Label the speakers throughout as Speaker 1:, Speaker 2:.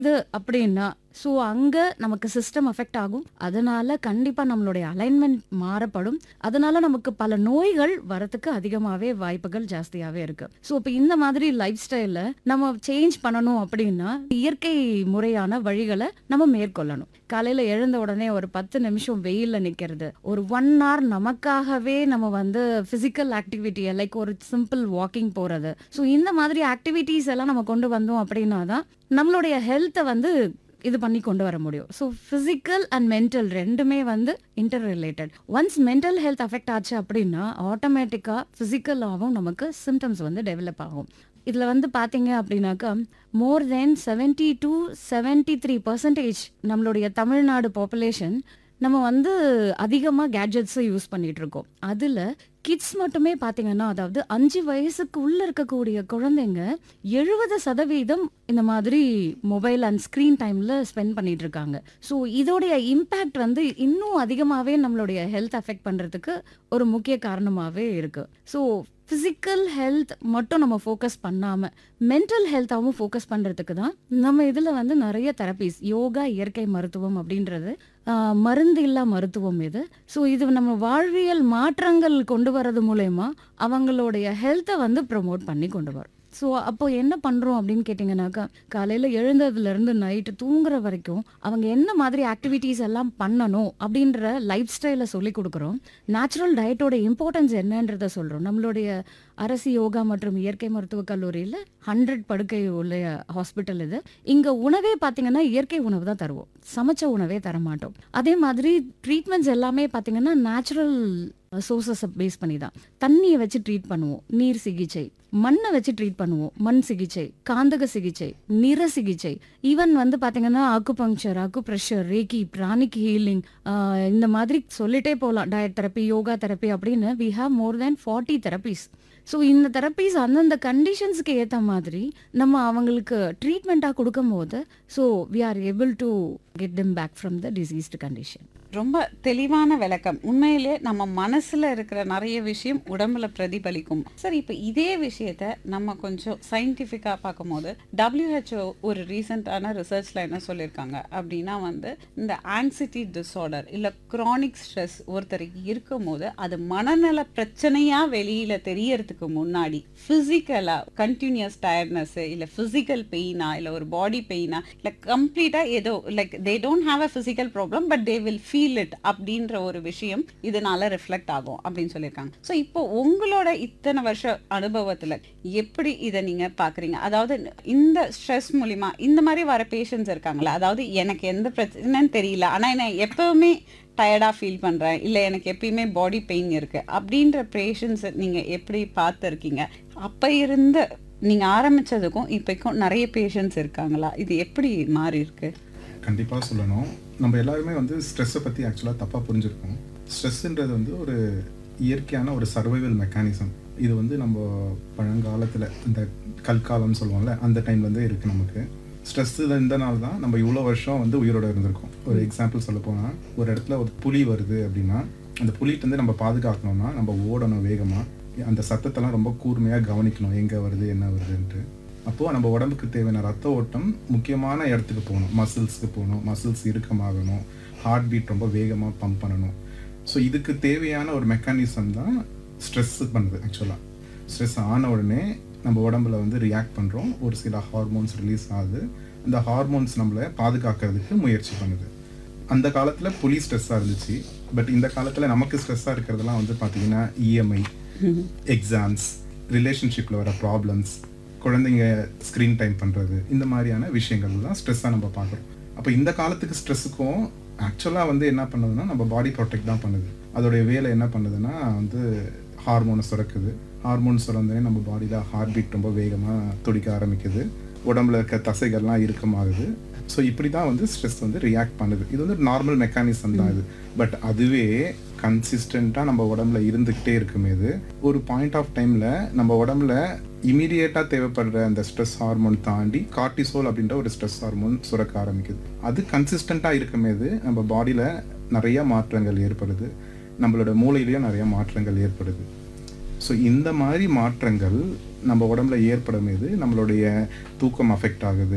Speaker 1: இது அப்படின்னா ஸோ அங்க நமக்கு சிஸ்டம் அஃபெக்ட் ஆகும் அதனால கண்டிப்பா நம்மளுடைய அலைன்மெண்ட் மாறப்படும் அதனால நமக்கு பல நோய்கள் வரத்துக்கு அதிகமாவே வாய்ப்புகள் ஜாஸ்தியாவே இருக்கு ஸோ இப்போ இந்த மாதிரி லைஃப் ஸ்டைல நம்ம சேஞ்ச் பண்ணணும் அப்படின்னா இயற்கை முறையான வழிகளை நம்ம மேற்கொள்ளணும் காலையில எழுந்த உடனே ஒரு பத்து நிமிஷம் வெயில்ல நிக்கிறது ஒரு ஒன் hour நமக்காகவே நம்ம வந்து பிசிக்கல் ஆக்டிவிட்டி லைக் ஒரு சிம்பிள் வாக்கிங் போறது ஸோ இந்த மாதிரி ஆக்டிவிட்டீஸ் எல்லாம் நம்ம கொண்டு வந்தோம் அப்படின்னா தான் நம்மளுடைய ஹெல்த்தை வந்து இது பண்ணி கொண்டு வர முடியும் ஸோ ஃபிசிக்கல் அண்ட் மென்டல் ரெண்டுமே வந்து interrelated once mental health affect ஆச்சு அப்படின்னா ஆட்டோமேட்டிக்காக ஃபிசிக்கலாகவும் நமக்கு சிம்டம்ஸ் வந்து டெவலப் ஆகும் இதில் வந்து பார்த்தீங்க அப்படின்னாக்கா more than seventy to seventy three percentage நம்மளுடைய தமிழ்நாடு பாப்புலேஷன் நம்ம வந்து அதிகமாக கேட்ஜெட்ஸை யூஸ் பண்ணிட்டு இருக்கோம் அதில் கிட்ஸ் மட்டுமே பார்த்தீங்கன்னா அதாவது அஞ்சு வயசுக்கு உள்ள இருக்கக்கூடிய குழந்தைங்க எழுபது சதவீதம் இந்த மாதிரி மொபைல் அண்ட் ஸ்க்ரீன் டைம்ல ஸ்பெண்ட் பண்ணிட்டு இருக்காங்க ஸோ இதோடைய இம்பேக்ட் வந்து இன்னும் அதிகமாகவே நம்மளுடைய ஹெல்த் அஃபெக்ட் பண்றதுக்கு ஒரு முக்கிய காரணமாகவே இருக்கு ஸோ ஃபிசிக்கல் ஹெல்த் மட்டும் நம்ம ஃபோக்கஸ் பண்ணாம மென்டல் ஹெல்த்தாகவும் ஃபோக்கஸ் பண்றதுக்கு தான் நம்ம இதுல வந்து நிறைய தெரபிஸ் யோகா இயற்கை மருத்துவம் அப்படின்றது ஆஹ், மருந்து இல்லா மருத்துவம் இது ஸோ இது நம்ம வாழ்வியல் மாற்றங்கள் கொண்டு வரது மூலயமா அவங்களுடைய ஹெல்த்தை வந்து ப்ரொமோட் பண்ணி கொண்டு வரும் ஸோ அப்போ என்ன பண்றோம் அப்படின்னு கேட்டிங்கனாக்கா காலையில எழுந்ததுல இருந்து நைட்டு தூங்குற வரைக்கும் அவங்க என்ன மாதிரி ஆக்டிவிட்டீஸ் எல்லாம் பண்ணணும் அப்படின்ற லைஃப் ஸ்டைலை சொல்லி கொடுக்குறோம் நேச்சுரல் டயட்டோட இம்பார்ட்டன்ஸ் என்னன்றத சொல்றோம் நம்மளுடைய அரசு யோகா மற்றும் இயற்கை மருத்துவக் கல்லூரியில் ஹண்ட்ரட் படுக்கை உள்ள ஹாஸ்பிட்டல் இது இங்க உணவே பார்த்தீங்கன்னா இயற்கை உணவு தான் தருவோம் சமைச்ச உணவே தர மாட்டோம் அதே மாதிரி ட்ரீட்மெண்ட்ஸ் எல்லாமே பார்த்தீங்கன்னா நேச்சுரல் சோர்சஸை பேஸ் பண்ணி தான் தண்ணியை வச்சு ட்ரீட் பண்ணுவோம் நீர் சிகிச்சை மண்ணை வச்சு ட்ரீட் பண்ணுவோம் மண் சிகிச்சை காந்தக சிகிச்சை நிற சிகிச்சை ஈவன் வந்து பாத்தீங்கன்னா அக்கு பங்க்சர் அக்கு ப்ரெஷர் ரேக்கி பிராணிக் ஹீலிங் இந்த மாதிரி சொல்லிட்டே போகலாம் டயட் தெரப்பி யோகா தெரப்பி அப்படின்னு we have more than forty therapies so இந்த தெரப்பிஸ் அந்தந்த கண்டிஷன்ஸ்க்கு ஏற்ற மாதிரி நம்ம அவங்களுக்கு ட்ரீட்மெண்ட்டாக கொடுக்கும்போது so we are able to get them back from the diseased condition
Speaker 2: ரொம்ப தெளிவான விளக்கம் உண்மையிலே நம்ம மனசுல இருக்கிற நிறைய விஷயம் உடம்புல பிரதிபலிக்கும் சரி இப்போ இதே விஷயத்த நம்ம கொஞ்சம் சயின்டிஃபிக்காக பார்க்கும்போது WHO ஒரு ரீசெண்டான ரிசர்ச்ல என்ன சொல்லியிருக்காங்க அப்படின்னா வந்து இந்த ஆங்ஸிட்டி டிஸார்டர் இல்லை chronic ஸ்ட்ரெஸ் ஒருத்தருக்கு இருக்கும்போது அது மனநல பிரச்சனையா வெளியில தெரியறதுக்கு முன்னாடி ஃபிசிக்கலா கண்டினியூஸ் டயர்ட்னஸ் இல்லை ஃபிசிக்கல் பெயினா இல்லை ஒரு பாடி பெயினா இல்லை கம்ப்ளீட்டா ஏதோ like they don't have a physical problem but they will feel it அப்படின்ற ஒரு விஷயம் இதனால ரிஃப்ளெக்ட் ஆகும் அப்படின்னு சொல்லியிருக்காங்க ஸோ இப்போ உங்களோட இத்தனை வருஷ அனுபவத்துல எப்படி இதை நீங்க பாக்குறீங்க அதாவது இந்த ஸ்ட்ரெஸ் மூலிமா இந்த மாதிரி வர பேஷண்ட்ஸ் இருக்காங்களா அதாவது எனக்கு எந்த பிரச்சனைன்னு தெரியல ஆனா நான் எப்பவுமே டயர்டாக ஃபீல் பண்ணுறேன் இல்லை எனக்கு எப்பயுமே பாடி பெயின் இருக்குது அப்படின்ற பேஷண்ட்ஸ் நீங்கள் எப்படி பார்த்துருக்கீங்க அப்போ இருந்த நீங்கள் ஆரம்பித்ததுக்கும் இப்போக்கும் நிறைய பேஷண்ட்ஸ் இருக்காங்களா இது எப்படி மாறி இருக்கு
Speaker 3: கண்டிப்பாக சொல்லணும் நம்ம எல்லாருமே வந்து ஸ்ட்ரெஸ்ஸை பற்றி ஆக்சுவலாக தப்பாக புரிஞ்சிருக்கோம் ஸ்ட்ரெஸ்ஸுன்றது வந்து ஒரு இயற்கையான ஒரு சர்வைவல் மெக்கானிசம் இது வந்து நம்ம பழங்காலத்தில் இந்த கல்காலம் சொல்லுவோம்ல அந்த டைம்லேருந்தே இருக்குது நமக்கு ஸ்ட்ரெஸ் இருந்தனால தான் நம்ம இவ்வளோ வருஷம் வந்து உயிரோட இருந்திருக்கோம் ஒரு எக்ஸாம்பிள் சொல்ல போனால் ஒரு இடத்துல ஒரு புலி வருது அப்படின்னா அந்த புலிகிட்டேருந்து நம்ம பாதுகாக்கணும்னா நம்ம ஓடணும் வேகமாக அந்த சத்தத்தெல்லாம் ரொம்ப கூர்மையாக கவனிக்கணும் எங்கே வருது என்ன வருதுன்ட்டு அப்போது நம்ம உடம்புக்கு தேவையான ரத்த ஓட்டம் முக்கியமான இடத்துக்கு போகணும் மசில்ஸ்க்கு போகணும் மசில்ஸ் இறுக்கமாகணும் ஹார்ட் பீட் ரொம்ப வேகமாக பம்ப் பண்ணணும் ஸோ இதுக்கு தேவையான ஒரு மெக்கானிசம் தான் ஸ்ட்ரெஸ் பண்ணுது ஆக்சுவலாக ஸ்ட்ரெஸ் ஆன உடனே நம்ம உடம்புல வந்து ரியாக்ட் பண்ணுறோம் ஒரு சில ஹார்மோன்ஸ் ரிலீஸ் ஆகுது அந்த ஹார்மோன்ஸ் நம்மளை பாதுகாக்கிறதுக்கு முயற்சி பண்ணுது அந்த காலத்தில் புலி ஸ்ட்ரெஸ்ஸாக இருந்துச்சு பட் இந்த காலத்தில் நமக்கு ஸ்ட்ரெஸ்ஸாக இருக்கிறதெல்லாம் வந்து பார்த்தீங்கன்னா இஎம்ஐ எக்ஸாம்ஸ் ரிலேஷன்ஷிப்பில் வர ப்ராப்ளம்ஸ் குழந்தைங்க ஸ்க்ரீன் டைம் பண்ணுறது இந்த மாதிரியான விஷயங்கள் தான் ஸ்ட்ரெஸ்ஸாக நம்ம பார்க்குறோம் அப்போ இந்த காலத்துக்கு ஸ்ட்ரெஸ்ஸுக்கும் ஆக்சுவலாக வந்து என்ன பண்ணுதுன்னா நம்ம பாடி ப்ரொடெக்ட் தான் பண்ணுது அதோடைய வேலை என்ன பண்ணுதுன்னா வந்து ஹார்மோனை சுரக்குது ஹார்மோன் சுரந்தனே நம்ம பாடியில் ஹார்ட் பீட் ரொம்ப வேகமாக துடிக்க ஆரம்பிக்குது உடம்புல இருக்க தசைகள்லாம் இறுக்கமாகுது ஸோ இப்படி தான் வந்து ஸ்ட்ரெஸ் வந்து ரியாக்ட் பண்ணுது இது வந்து நார்மல் மெக்கானிசம் தான் இது பட் அதுவே கன்சிஸ்டண்ட்டாக நம்ம உடம்புல இருந்துக்கிட்டே இருக்குமே இது ஒரு பாயிண்ட் ஆஃப் டைமில் நம்ம உடம்புல இமீடியட்டாக தேவைப்படுற அந்த ஸ்ட்ரெஸ் ஹார்மோன் தாண்டி கார்டிசோல் அப்படின்ற ஒரு ஸ்ட்ரெஸ் ஹார்மோன் சுரக்க ஆரம்பிக்குது அது கன்சிஸ்டண்ட்டாக இருக்குமே இது நம்ம பாடியில் நிறைய மாற்றங்கள் ஏற்படுது நம்மளோட மூளையிலையும் நிறைய மாற்றங்கள் ஏற்படுது ஸோ இந்த மாதிரி மாற்றங்கள் நம்ம உடம்புல ஏற்படும் போது நம்மளுடைய தூக்கம் அஃபெக்ட் ஆகுது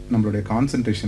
Speaker 3: நம்மளுடைய கான்சன்ட்ரேஷன்